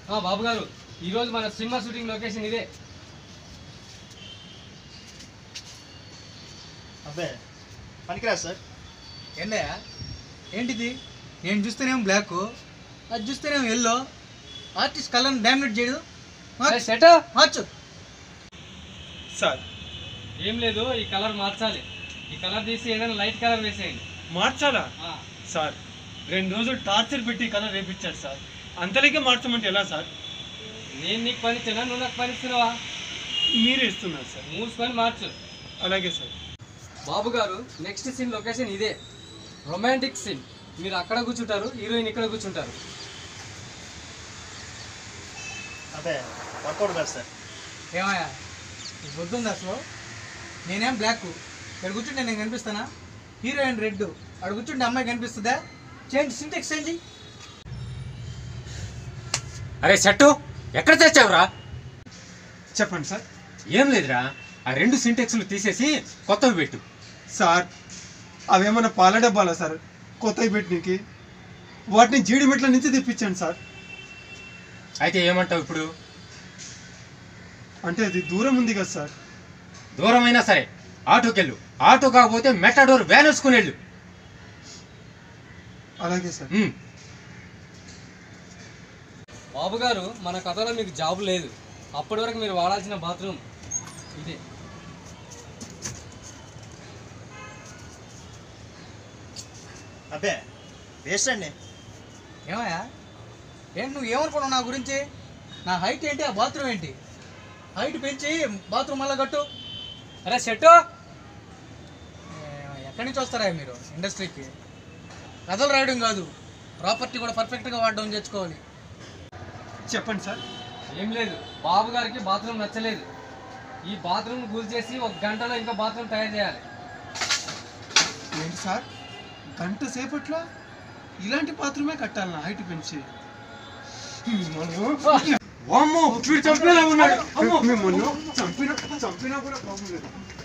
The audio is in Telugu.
ఆ, బాబు గారు ఈరోజు మన సినిమా షూటింగ్ లొకేషన్ ఇదే అబ్బే పనికిరాదు సార్ ఏందయ్యా ఏంటిది నేను చూస్తేనేమో బ్లాక్ అది చూస్తేనేమో ఎల్లో ఆర్టిస్ట్ కలర్ డామినేట్ చేయడు మార్చు. సెట్ మార్చు సార్ ఏం లేదు ఈ కలర్ మార్చాలి ఈ కలర్ తీసి ఏదైనా లైట్ కలర్ వేసేయండి మార్చాలా ఆ, సార్ రెండు రోజులు టార్చర్ పెట్టి కలర్ రేపించారు సార్ అంతలోకే మార్చమంటే ఎలా సార్ నేను నీకు పని ఇచ్చినా నువ్వు నాకు పని ఇస్తున్నావా మీరే ఇస్తున్నారు సార్ మూసుకొని మార్చు అలాగే సార్ బాబు గారు నెక్స్ట్ సీన్ లొకేషన్ ఇదే రొమాంటిక్ సీన్ మీరు అక్కడ కూర్చుంటారు హీరోయిన్ ఇక్కడ కూర్చుంటారు అబ్బే వర్కౌట్ కాదు సార్ ఏమయ్యా నీకు బుద్ధుంది అసలు నేనేం బ్లాక్ ఇక్కడ కూర్చుంటే నేను కనిపిస్తానా హీరోయిన్ రెడ్ అక్కడ కూర్చుంటే అమ్మాయి కనిపిస్తుందా చేయండి సింటెక్స్ చేయండి అరే సెట్టు ఎక్కడ తెచ్చావురా చెప్పండి సార్ ఏం లేదురా ఆ రెండు సింటెక్స్లు తీసేసి కొత్తవి పెట్టు సార్ అవేమన్నా పాల డబ్బాలా సార్ కొత్తవి పెట్టినకి వాటిని జీడిమెట్ల నుంచి తెప్పించాను సార్ అయితే ఏమంటావు ఇప్పుడు అంటే అది దూరం ఉంది కదా సార్ దూరమైనా సరే ఆటోకెళ్ళు ఆటో కాకపోతే మెటాడోర్ వ్యాన్ వేసుకుని వెళ్ళు అలాగే సార్ ఉమ్. బాబు గారు మన కథలో మీకు జాబ్ లేదు అప్పటి వరకు మీరు వాడాల్సిన బాత్రూమ్ ఇదే అబ్బే వేస్ట్ అండి ఏమయ్యా ఏంటి నువ్వు ఏమనుకున్నావు నా గురించి నా హైట్ ఏంటి ఆ బాత్రూమ్ ఏంటి హైట్ పెంచి బాత్రూమ్ మళ్ళా కట్టు అరే సెట్టు ఏ, ఎక్కడి నుంచి వస్తారా మీరు ఇండస్ట్రీకి కథలు రాయడం కాదు ప్రాపర్టీ కూడా పర్ఫెక్ట్గా వాడడం తెచ్చుకోవాలి చెప్పండి సార్ ఏం లేదు బాబు గారికి బాత్రూమ్ నచ్చలేదు ఈ బాత్రూమ్ కూల్ చేసి ఒక గంటలో ఇంకో బాత్రూమ్ తయారు చేయాలి ఏంటి సార్ గంట సేపట్లో ఇలాంటి బాత్రూమే కట్టాలి నా హైట్ పెంచి వామ్మో, వీడు చంపేలా ఉన్నాడు అమ్మో. మిమ్మల్ని చంపిన చంపినా కూడా ప్రాబ్లం లేదు